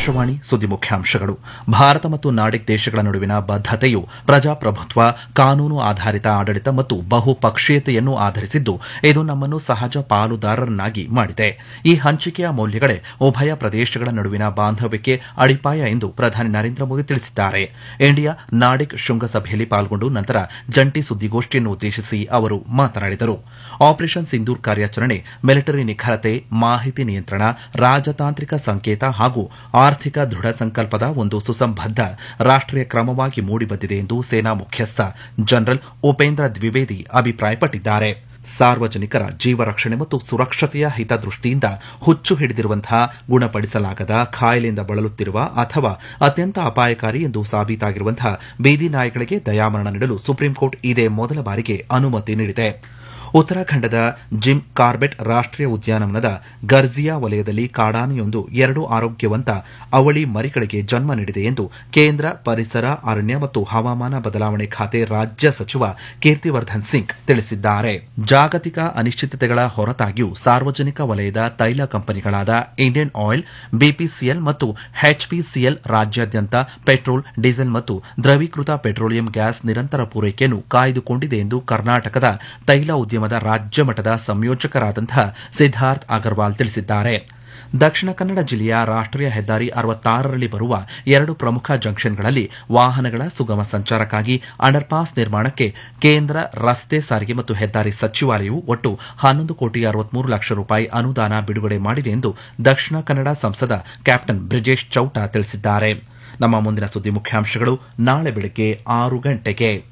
ಆಕಾಶವಾಣಿ ಸುದ್ದಿ ಮುಖ್ಯಾಂಶಗಳು ಭಾರತ ಮತ್ತು ನಾಡಿಕ್ ದೇಶಗಳ ನಡುವಿನ ಬದ್ದತೆಯು ಪ್ರಜಾಪ್ರಭುತ್ವ ಕಾನೂನು ಆಧಾರಿತ ಆಡಳಿತ ಮತ್ತು ಬಹುಪಕ್ಷೀಯತೆಯನ್ನು ಆಧರಿಸಿದ್ದು ಇದು ನಮ್ಮನ್ನು ಸಹಜ ಪಾಲುದಾರರನ್ನಾಗಿ ಮಾಡಿದೆ ಈ ಹಂಚಿಕೆಯ ಮೌಲ್ಯಗಳೇ ಉಭಯ ಪ್ರದೇಶಗಳ ನಡುವಿನ ಬಾಂಧವ್ಯಕ್ಕೆ ಅಡಿಪಾಯ ಎಂದು ಪ್ರಧಾನಿ ನರೇಂದ್ರ ಮೋದಿ ತಿಳಿಸಿದ್ದಾರೆ ಇಂಡಿಯಾ ನಾಡಿಕ್ ಶೃಂಗಸಭೆಯಲ್ಲಿ ಪಾಲ್ಗೊಂಡು ನಂತರ ಜಂಟಿ ಸುದ್ದಿಗೋಷ್ಠಿಯನ್ನು ಉದ್ದೇಶಿಸಿ ಅವರು ಮಾತನಾಡಿದರು ಆಪರೇಷನ್ ಸಿಂಧೂರ್ ಕಾರ್ಯಾಚರಣೆ ಮಿಲಿಟರಿ ನಿಖರತೆ ಮಾಹಿತಿ ನಿಯಂತ್ರಣ ರಾಜತಾಂತ್ರಿಕ ಸಂಕೇತ ಹಾಗೂ ಆರ್ಥಿಕ ದೃಢ ಸಂಕಲ್ಪದ ಒಂದು ಸುಸಂಬದ್ಧ ರಾಷ್ಟೀಯ ಕ್ರಮವಾಗಿ ಮೂಡಿಬಂದಿದೆ ಎಂದು ಸೇನಾ ಮುಖ್ಯಸ್ಥ ಜನರಲ್ ಉಪೇಂದ್ರ ದ್ವಿವೇದಿ ಅಭಿಪ್ರಾಯಪಟ್ಟಿದ್ದಾರೆ ಸಾರ್ವಜನಿಕರ ಜೀವ ರಕ್ಷಣೆ ಮತ್ತು ಸುರಕ್ಷತೆಯ ಹಿತದೃಷ್ಟಿಯಿಂದ ಹುಚ್ಚು ಹಿಡಿದಿರುವಂತಹ ಗುಣಪಡಿಸಲಾಗದ ಕಾಯಿಲೆಯಿಂದ ಬಳಲುತ್ತಿರುವ ಅಥವಾ ಅತ್ಯಂತ ಅಪಾಯಕಾರಿ ಎಂದು ಸಾಬೀತಾಗಿರುವಂತಹ ಬೀದಿ ನಾಯಿಗಳಿಗೆ ದಯಾಮರಣ ನೀಡಲು ಸುಪ್ರೀಂಕೋರ್ಟ್ ಇದೇ ಮೊದಲ ಬಾರಿಗೆ ಅನುಮತಿ ನೀಡಿದೆ ಉತ್ತರಾಖಂಡದ ಜಿಮ್ ಕಾರ್ಬೆಟ್ ರಾಷ್ಟೀಯ ಉದ್ಯಾನವನದ ಗರ್ಜಿಯಾ ವಲಯದಲ್ಲಿ ಕಾಡಾನೆಯೊಂದು ಎರಡು ಆರೋಗ್ಯವಂತ ಅವಳಿ ಮರಿಗಳಿಗೆ ಜನ್ಮ ನೀಡಿದೆ ಎಂದು ಕೇಂದ್ರ ಪರಿಸರ ಅರಣ್ಯ ಮತ್ತು ಹವಾಮಾನ ಬದಲಾವಣೆ ಖಾತೆ ರಾಜ್ಯ ಸಚಿವ ಕೀರ್ತಿವರ್ಧನ್ ಸಿಂಗ್ ತಿಳಿಸಿದ್ದಾರೆ ಜಾಗತಿಕ ಅನಿಶ್ಚಿತತೆಗಳ ಹೊರತಾಗಿಯೂ ಸಾರ್ವಜನಿಕ ವಲಯದ ತೈಲ ಕಂಪನಿಗಳಾದ ಇಂಡಿಯನ್ ಆಯಿಲ್ ಬಿಪಿಸಿಎಲ್ ಮತ್ತು ಎಚ್ಪಿಸಿಎಲ್ ರಾಜ್ಯಾದ್ಯಂತ ಪೆಟ್ರೋಲ್ ಡೀಸೆಲ್ ಮತ್ತು ದ್ರವೀಕೃತ ಪೆಟ್ರೋಲಿಯಂ ಗ್ಯಾಸ್ ನಿರಂತರ ಪೂರೈಕೆಯನ್ನು ಕಾಯ್ದುಕೊಂಡಿದೆ ಎಂದು ಕರ್ನಾಟಕದ ತೈಲ ಉದ್ಯಮದ ರಾಜ್ಯ ಮಟ್ಟದ ಸಂಯೋಜಕರಾದಂತಹ ಸಿದ್ದಾರ್ಥ್ ಅಗರ್ವಾಲ್ ತಿಳಿಸಿದ್ದಾರೆ ದಕ್ಷಿಣ ಕನ್ನಡ ಜಿಲ್ಲೆಯ ರಾಷ್ಟೀಯ ಹೆದ್ದಾರಿ ಅರವತ್ತಾರರಲ್ಲಿ ಬರುವ ಎರಡು ಪ್ರಮುಖ ಜಂಕ್ಷನ್ಗಳಲ್ಲಿ ವಾಹನಗಳ ಸುಗಮ ಸಂಚಾರಕ್ಕಾಗಿ ಅಂಡರ್ಪಾಸ್ ನಿರ್ಮಾಣಕ್ಕೆ ಕೇಂದ್ರ ರಸ್ತೆ ಸಾರಿಗೆ ಮತ್ತು ಹೆದ್ದಾರಿ ಸಚಿವಾಲಯವು ಒಟ್ಟು ಹನ್ನೊಂದು ಕೋಟಿ ಅರವತ್ಮೂರು ಲಕ್ಷ ರೂಪಾಯಿ ಅನುದಾನ ಬಿಡುಗಡೆ ಮಾಡಿದೆ ಎಂದು ದಕ್ಷಿಣ ಕನ್ನಡ ಸಂಸದ ಕ್ಯಾಪ್ಟನ್ ಬ್ರಿಜೇಶ್ ಚೌಟ ತಿಳಿಸಿದ್ದಾರೆ ನಮ್ಮ ಮುಂದಿನ ಸುದ್ದಿ ಮುಖ್ಯಾಂಶಗಳು ನಾಳೆ ಬೆಳಗ್ಗೆ ಆರು ಗಂಟೆಗೆ